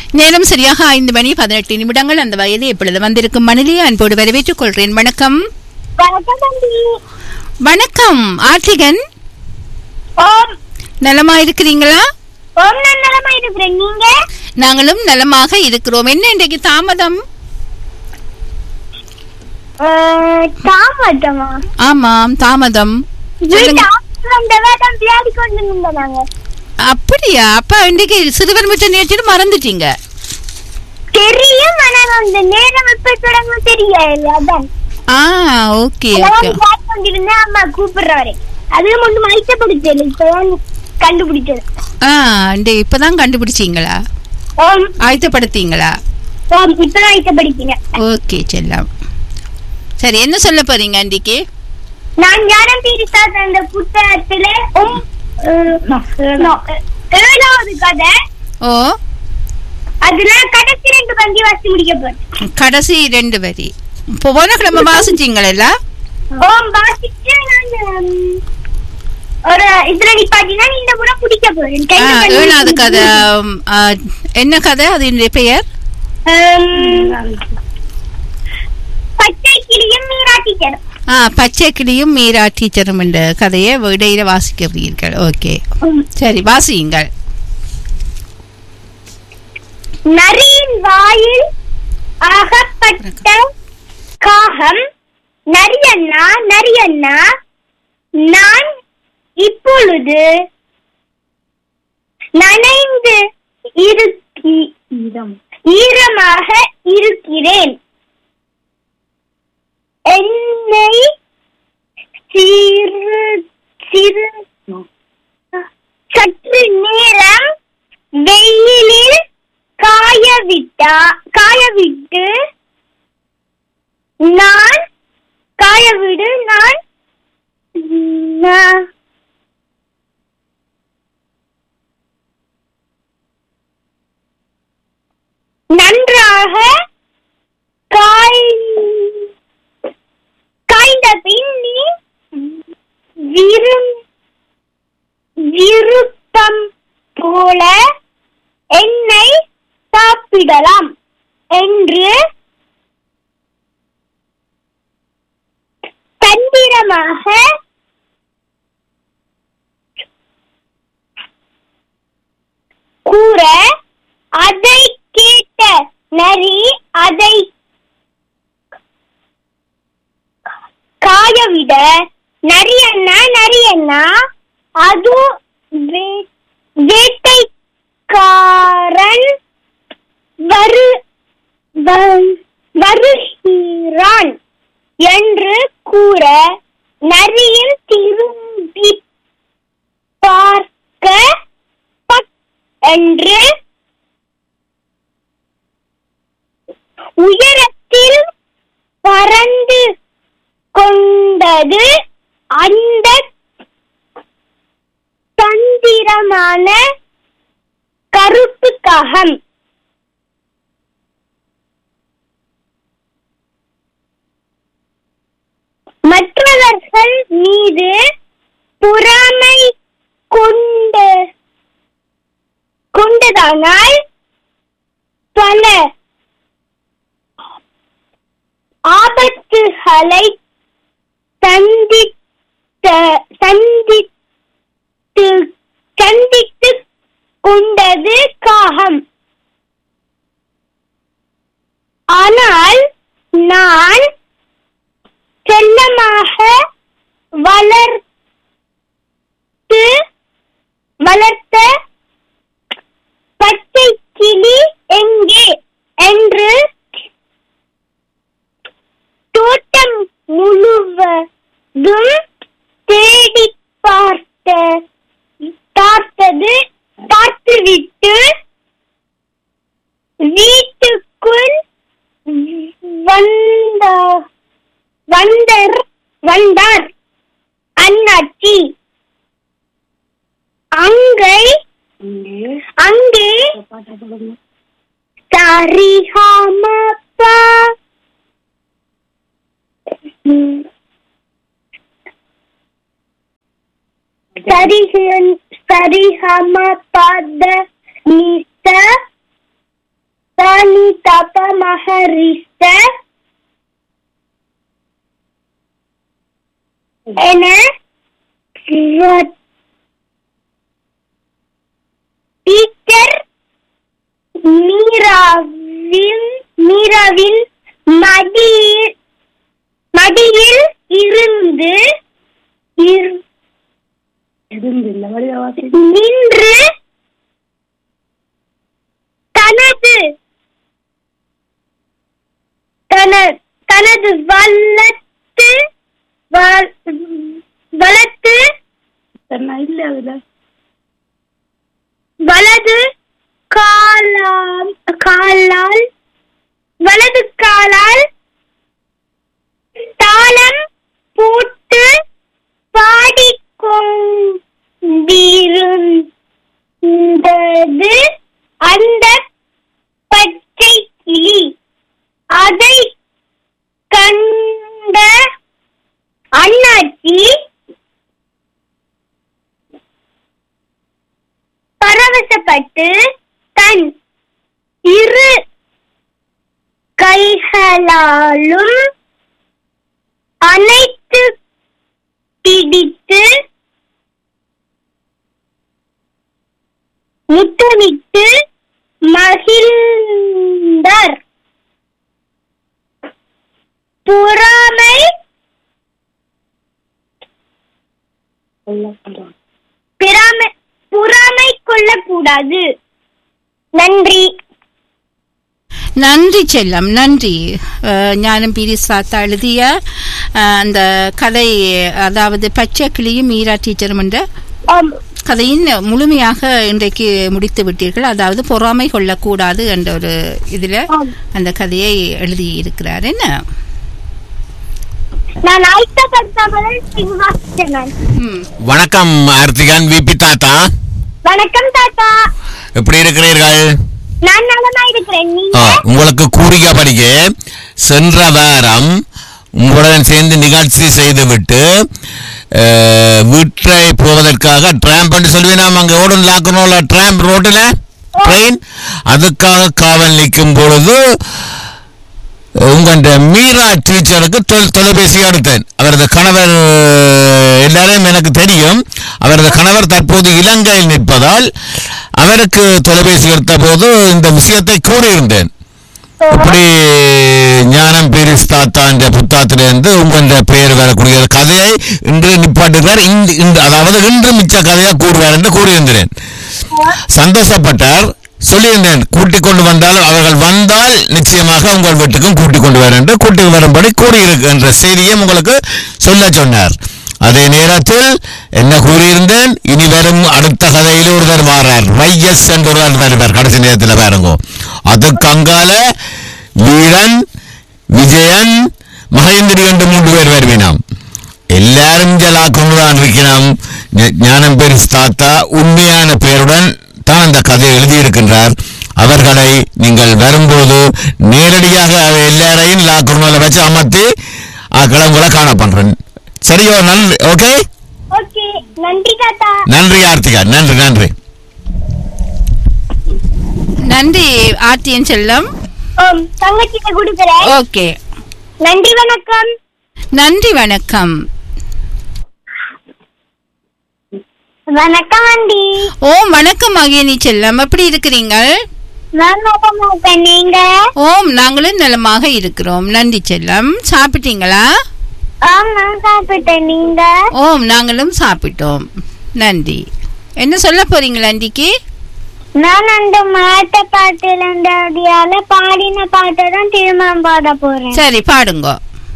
நேரம் சரியாக ஐந்து மணி பதினெட்டு நிமிடங்கள் அந்த வயது இப்பொழுது வந்திருக்கும் மணிலே அன்போடு வரவேற்றுக் கொள்கிறேன் வணக்கம் வணக்கம் தம்பி வணக்கம் ஆர்த்திகன் ஓம் நலமா இருக்கிறீங்களா ஓம் நான் நலமா இருக்கிறேன் நீங்க நாங்களும் நலமாக இருக்கிறோம் என்ன இன்றைக்கு தாமதம் அஹ், தாமதமா ஆமாம் தாமதம் சொல்லுங்க. அந்த வேடம் விளையாடி கொண்டு இருந்தோம் நாங்க அப்படியா அப்ப இன்றைக்கு சிறுவர் மிச்ச நிகழ்ச்சிட்டு மறந்துட்டீங்க தெரியும் ஆனால் அந்த நேரம் எப்ப தொடங்கும் தெரியல அதான் ஆ ஓகே அதான் ஓகே விளையாடி கொண்டிருந்தேன் அம்மா கூப்பிடுறாரு அதுவும் ஒன்றும் ஐட்டப்படுத்தல இப்பதான் கண்டுபிடிச்சது ஆ இந்த இப்பதான் கண்டுபிடிச்சீங்களா ஓம் ஆயத்தப்படுத்தீங்களா ஓம் இப்பதான் ஐட்டப்படுத்தின ஓகே செல்லம் சரி என்ன சொல்ல போறீங்க அன்றைக்கு நான் ஞானம் தீரிசா அந்த புத்தகத்துல உம், அஹ், no, ஏழாவது கதை ஓ அதுல கடைசி ரெண்டு பந்தி வாசி முடிக்க போறேன் கடைசி ரெண்டு வரி இப்போ போன கிழமை வாசிச்சீங்களா ஓம் வாசிச்சு நான் உம், ஒரு இதுல நிப்பாட்டினா இந்த முறை பிடிக்க போறேன் ஆ, கையில பண்ணி ஏழாவது கதை உம், ஆ, என்ன கதை அதனுடைய பெயர் உம், பச்சை கிளியும் நீராட்டிச்சரும் ஆ பச்சை கிளியும் மீரா டீச்சரும் என்ற கதையை இடையில வாசிக்கிறீர்கள் ஓகே சரி வாசியுங்கள் நரியின் வாயில் அகப்பட்ட காகம் நரியண்ணா நரியண்ணா நான் இப்பொழுது நனைந்து இருக்கி ஈரமாக இருக்கிறேன் என்னை சிறு சிறு சற்று நேரம் வெயிலில் காயவிட்டா காயவிட்டு நான் காயவிடு நான் ந- நன்றாக காய் காய்ந்த பின் நீ விரும் விருப்பம் போல என்னை சாப்பிடலாம் என்று தந்திரமாக கூற அதை கேட்ட நரி அதை காயவிட நரியண்ணா நரியண்ணா அது வே- வேட்டைக்காரன் வரு வ- வருகிறான் என்று கூற நரியில் திரும்பி பார்க்க பக் என்று உயரத்தில் பறந்து கொண்டது அந்த தந்திரமான கருப்பு காகம் மற்றவர்கள் மீது பொறாமை கொண்டு கொண்டதானால் பல ஆபத்துகளை சந்தித்த சந்தித்து சந்தித்து கொண்டது காகம் ஆனால் நான் செல்லமாக வளர்த்து வளர்த்த பச்சை கிளி எங்கே என்று தோட்டம் முழுவதும் தேடி பார்த்த பார்த்தது பார்த்துவிட்டு வீட்டுக்குள் வந்த வந்தர் வந்தார் அண்ணாச்சி அங்கை அங்கே சரிகாமப்பா சரிகன் சரிகம பத நிச தயாரித்த என டீச்சர் மீராவின் மீராவின் மடியில் மடியில் இருந்து இரு- நின்று தனது தன- தனது வல்லத்து வ- வலத்து வலது காலாம் காலால் வலது காலால் தாளம் போட்டு பாடிக்கொண்டிருந்தது அந்த பச்சை கிளி அதை கண்ட அண்ணாச்சி பரவசப்பட்டு தன் இரு கைகளாலும் அனைத்து பிடித்து முத்தமிட்டு மகிழ்ந்தார் பொறாமை பிறாமை பொறாமை கொள்ளக்கூடாது நன்றி நன்றி செல்லம் நன்றி அஹ், ஞானம் பீரி சாத்தா எழுதிய அஹ், அந்த கதை அதாவது பச்சை கிளியும் மீரா டீச்சரும் என்ற ஆம். கதையின் முழுமையாக இன்றைக்கு முடித்து விட்டீர்கள் அதாவது பொறாமை கொள்ளக்கூடாது என்ற ஒரு இதுல ஆம். அந்த கதையை எழுதி இருக்கிறார் என்ன நான் ஆயத்தப்படுத்தாமல் வாசித்தேன் நான். ம். வணக்கம் ஆர்த்திகன் விபி தாத்தா வணக்கம் தாத்தா எப்படி இருக்கிறீர்கள் நான் நலமா இருக்கிறேன் ஆ, நீங்க உங்களுக்கு கூறிய படிக்க சென்ற வாரம் உங்களுடன் சேர்ந்து நிகழ்ச்சி செய்துவிட்டு அஹ், வீட்டை போவதற்காக ட்ராம்ப் என்று சொல்லுவேன் அங்கே ஓடும் லாக்கனோல ட்ராம்ப் ரோட்டில் ட்ரெயின் அதுக்காக காவல் நிற்கும் பொழுது உங்க மீரா டீச்சருக்கு தொல் தொலைபேசி எடுத்தேன் அவரது கணவர் அஹ், எல்லாரையும் எனக்கு தெரியும் அவரது கணவர் தற்போது இலங்கையில் நிற்பதால் அவருக்கு தொலைபேசி எடுத்த போது இந்த விஷயத்தை கூறியிருந்தேன் இப்படி ஞானம் பீரிஸ் தாத்தா என்ற புத்தாத்திலிருந்து உங்கள பெயர் வரக்கூடிய கதையை இன்று நிப்பாட்டுகிறார் இந்த இந்த- அதாவது இன்று மிச்ச கதையை கூறுவார் என்று கூறியிருந்தேன் சந்தோஷப்பட்டார் சொல்லியிருந்தேன் கூட்டிக் கொண்டு வந்தால் அவர்கள் வந்தால் நிச்சயமாக உங்கள் வீட்டுக்கும் கூட்டிக் கொண்டு வர என்று கூட்டிக் வரும்படி கூறியிருக்கின்ற செய்தியை உங்களுக்கு சொல்ல சொன்னார் அதே நேரத்தில் என்ன கூறியிருந்தேன் இனி வரும் அடுத்த கதையில் ஒருவர் மாறார் வைஎஸ் என்று ஒருவர் வருவார் கடைசி நேரத்தில் பாருங்க அதுக்கு அங்கால வீரன் விஜயன் மகேந்திரி என்று மூன்று பேர் வருவினாம் எல்லாரும் ஜலா கொண்டுதான் இருக்கிறோம் ஞ- ஞானம் பெருஸ் தாத்தா உண்மையான பெயருடன் தான் அந்த கதையை எழுதியிருக்கின்றார் அவர்களை நீங்கள் வரும்போது நேரடியாக அவ எல்லாரையும் லாக்குர்மல வச்சு அமர்த்தி கிளம்புல காண பண்றேன் சரியோ நன்றி ஓகே ஓகே நன்றி தாத்தா நன்றி ஆர்த்திகா நன்றி நன்றி நன்றி ஆர்த்தியன் செல்லம் ஓம் தங்கச்சிட்ட கொடுக்குறேன் ஓகே நன்றி வணக்கம் நன்றி வணக்கம் வணக்கம் ஆண்டி ஓம் வணக்கம் மகிழினி செல்லம் எப்படி இருக்கிறீங்கள் நான் நலமா இருக்கேன் நீங்க ஓம் நாங்களும் நலமாக இருக்கிறோம் நன்றி செல்லம் சாப்பிட்டீங்களா ஆம் நான் சாப்பிட்டேன் நீங்க ஓம் நாங்களும் சாப்பிட்டோம் நன்றி என்ன சொல்ல போறீங்களா அன்றைக்கு நான் அந்த மாட்ட பாட்டுல அடியால பாடின பாட்டை தான் திரும்ப பாட போறேன் சரி பாடுங்க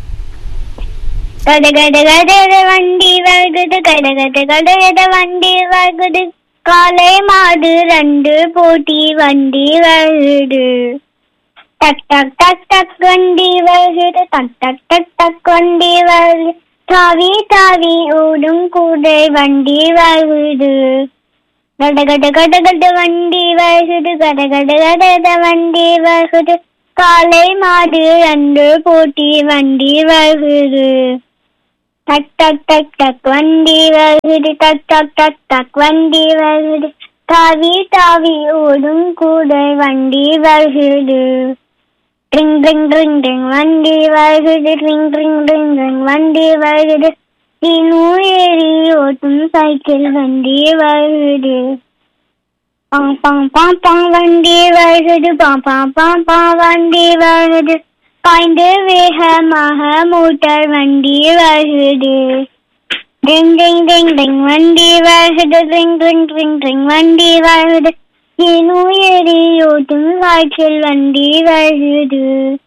கட கட கட வண்டி வருகுது கட கட கட கட வண்டி வருகுது காலை மாடு ரெண்டு போட்டி வண்டி வருது டக் டக் டக் டக் வண்டி வருகுது டக் டக் டக் டக் வண்டி வருது தாவி தாவி ஓடும் கூடை வண்டி வருது கட கட கட கட வண்டி வருகுது கட கட கட கட வண்டி வருகுது காலை மாடு ரெண்டு போட்டி வண்டி வருகுது டக் டக் டக் டக் வண்டி வருகுது டக் டக் டக் டக் வண்டி வருகுது தாவி தாவி ஓடும் கூடை வண்டி வருகுது ட்ரிங் ட்ரிங் ட்ரிங் ட்ரிங் வண்டி வருகுது ட்ரிங் ட்ரிங் ட்ரிங் ட்ரிங் வண்டி வருகுது இன்னும் ஏறி ஓட்டும் சைக்கிள் வண்டி வருகுது பாம் பாம் பாம் பாம் வண்டி வருகுது பாம் பாம் பாம் பாம் வண்டி வருகுது பாய்ந்து வேகமாக மோட்டார் வண்டி வருகுது டிங் டிங் டிங் டிங் வண்டி வருகுது ட்ரிங் ட்ரிங் ட்ரிங் ட்ரிங் வண்டி வருகுது ஏனோ ஏறி ஓட்டும் சைக்கிள் வண்டி வருகுது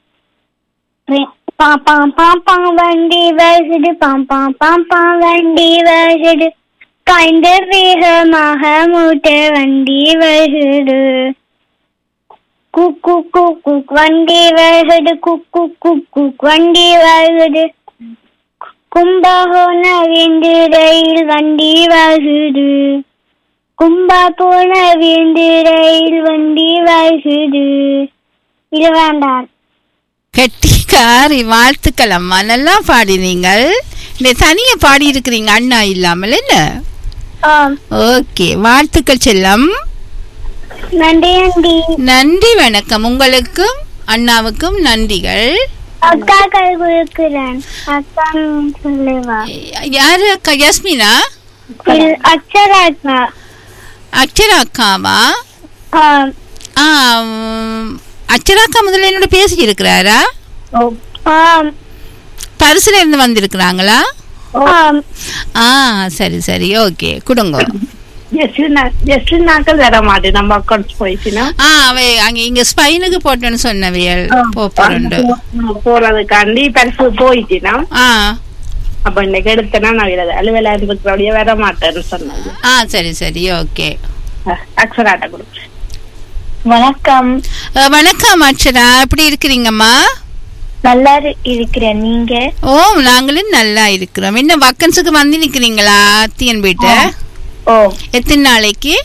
பாம் பாம் பாம் பாம் வண்டி வருகுது பாம் பாம் பாம் பாம் வண்டி வருகுது பாய்ந்து வேகமாக மோட்டார் வண்டி வருகுது குக் குக் குக் குக் வண்டி வருகுது குக் குக் குக் குக் வண்டி வருகுது கும்பகோண வேண்டு ரயில் வண்டி வருகுது கும்பா போன வேண்டு ரயில் வண்டி வருகுது இது வேண்டாம் கெட்டிக்காரி வாழ்த்துக்கள் அம்மா நல்லா பாடினீங்கள் இந்த தனியா பாடி இருக்கிறீங்க அண்ணா இல்லாமல் என்ன ஆம் ஓகே வாழ்த்துக்கள் செல்லம் நன்றி நன்றி நன்றி வணக்கம் உங்களுக்கும் அண்ணாவுக்கும் நன்றிகள் அக்கா கை கொடுக்கிறேன் அக்கா சொல்லுவா யாரு அக்கா யஸ்மினா இல்- அக்ஷரா அக்கா அக்ஷரா அக்காவா ஆம் ஆ உம், அக்ஷரா அக்கா முதல்ல என்னோட பேசிட்டு இருக்கிறாரா ஆம் பரிசுல இருந்து வந்திருக்கிறாங்களா ஆம் ஆ சரி சரி ஓகே கொடுங்க நாக்கள் வர மாட்டேன் நம்ம அக்கௌண்ட்ஸ் போயிடுச்சுன்னா ஆ அவை அங்க இங்க ஸ்பைனுக்கு போட்டேன்னு சொன்னவியல் போறண்டு போறதுக்காண்டி பரிசு போயிடுச்சுன்னா ஆ அப்ப இன்னைக்கு எடுத்தேன்னா நான் விட அலுவலா இருக்கிறபடியே வர மாட்டேன்னு சொன்னாங்க ஆ சரி சரி ஓகே அக்ஷராட்ட கொடுக்குறேன் வணக்கம் அஹ், வணக்கம் அக்ஷரா எப்படி இருக்கிறீங்கம்மா நல்லா இருக்கிறேன் நீங்க ஓ நாங்களும் நல்லா இருக்கிறோம் என்ன வக்கன்ஸுக்கு வந்து நிக்கிறீங்களா அத்தியன் வீட்டு ஓ எத்தனை நாளைக்கு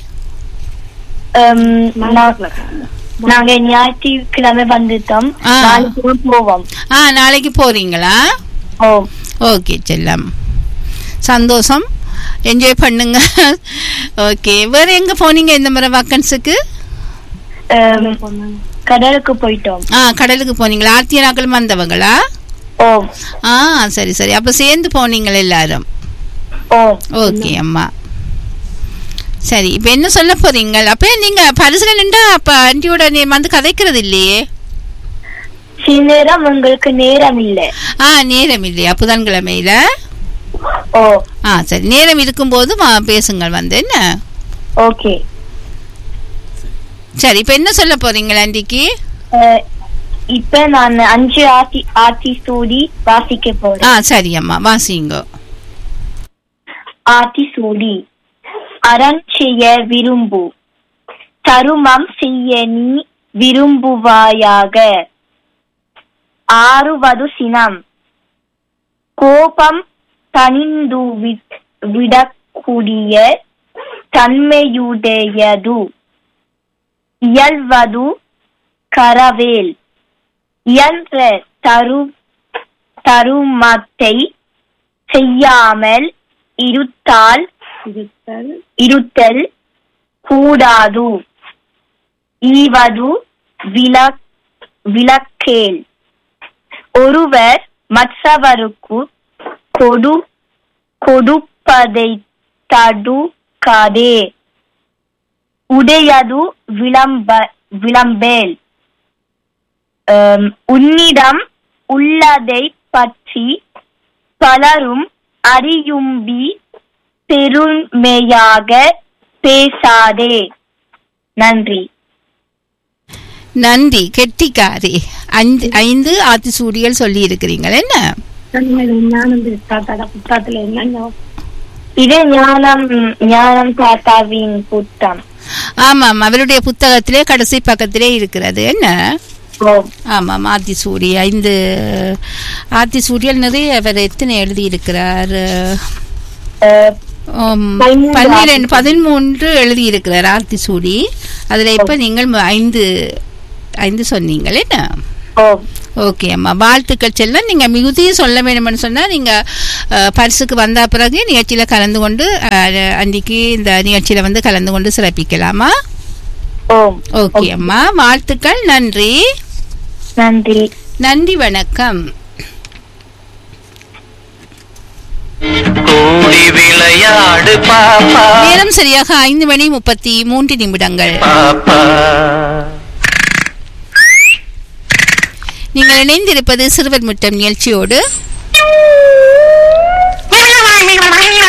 நாங்க ஞாயிற்றுக்கிழமை வந்துட்டோம் ஆ. நாளைக்கு தான் போவோம் ஆ நாளைக்கு போறீங்களா ஓ ஓகே செல்லம் சந்தோஷம் என்ஜாய் பண்ணுங்க ஓகே வேற எங்க போனீங்க இந்த முறை வக்கன்ஸுக்கு அம், கடலுக்கு போயிட்டோம் ஆ கடலுக்கு போனீங்களா ஆர்த்திய நாட்கள் வந்தவங்களா ஓ ஆ சரி சரி அப்ப சேர்ந்து போனீங்களா எல்லாரும் ஓ ஓகே அம்மா சரி இப்ப என்ன சொல்ல போறீங்க அப்ப நீங்க பரிசுல நின்றா அப்ப ஆண்டியோட நீ வந்து கதைக்கிறது இல்லையே சில நேரம் உங்களுக்கு நேரம் இல்லை ஆ நேரம் இல்லையா புதன்கிழமையில ஓ ஆ சரி நேரம் இருக்கும்போது வா- பேசுங்கள் வந்து என்ன ஓகே சரி இப்ப என்ன சொல்ல போறீங்க ஆண்டிக்கு அஹ், இப்ப நான் அஞ்சு ஆர்த்தி ஆர்த்தி சூடி வாசிக்க ஆ போறேன் சரி அம்மா வாசிங்க ஆர்த்தி சூடி அரண் செய்ய விரும்பு தருமம் செய்ய நீ விரும்புவாயாக ஆறுவது சினம் கோபம் தனிந்து வி- விடக்கூடிய தன்மையுடையது இயல்வது கரவேல் இயன்ற தரு தருமத்தை செய்யாமல் இருத்தால் இருத்தல் கூடாது ஈவது விலக் விலக்கேல் ஒருவர் மற்றவருக்கு கொடு கொடுப்பதை தடுக்காதே உடையது விளம்ப விளம்பேல் அம், உன்னிடம் உள்ளதை பற்றி பலரும் அறியும்பி பெருமையாக பேசாதே நன்றி நன்றி கெட்டிக்காரி அஞ்சு ஐந்து ஆத்தி சூடியல் சொல்லி இருக்கிறீங்கள் என்ன ஞானம் தாத்தாட புத்தகத்துல என்ன இது ஞானம் ஞானம் தாத்தாவின் புத்தம் ஆமாம் அவருடைய புத்தகத்திலே கடைசி பக்கத்திலே இருக்கிறது என்ன ஓ ஆமாம் ஆத்தி சூடி ஐந்து ஆத்தி சூடியல் நிறைய அவர் எத்தனை எழுதி இருக்கிறார் அஹ், பதிமூன்று பன்னிரண்டு பதிமூன்று எழுதி இருக்கிறார் ஆர்த்தி சூடி அதுல இப்ப நீங்கள் ம- ஐந்து ஐந்து சொன்னீங்கள் என்ன ஓ ஓகே அம்மா வாழ்த்துக்கள் செல்ல நீங்க மிகுதியும் சொல்ல வேணும்னு சொன்னா நீங்க அஹ், பரிசுக்கு வந்த பிறகு நிகழ்ச்சியில கலந்து கொண்டு அஹ், அன்றைக்கு இந்த நிகழ்ச்சியில வந்து கலந்து கொண்டு சிறப்பிக்கலாமா ஓ ஓகே அம்மா வாழ்த்துக்கள் நன்றி நன்றி நன்றி வணக்கம் கூடி விளையாடு பாப்பா நேரம் சரியாக ஐந்து மணி முப்பத்தி மூன்று நிமிடங்கள் பாப்பா நீங்கள் இணைந்திருப்பது சிறுவர் முட்டம் நிகழ்ச்சியோடு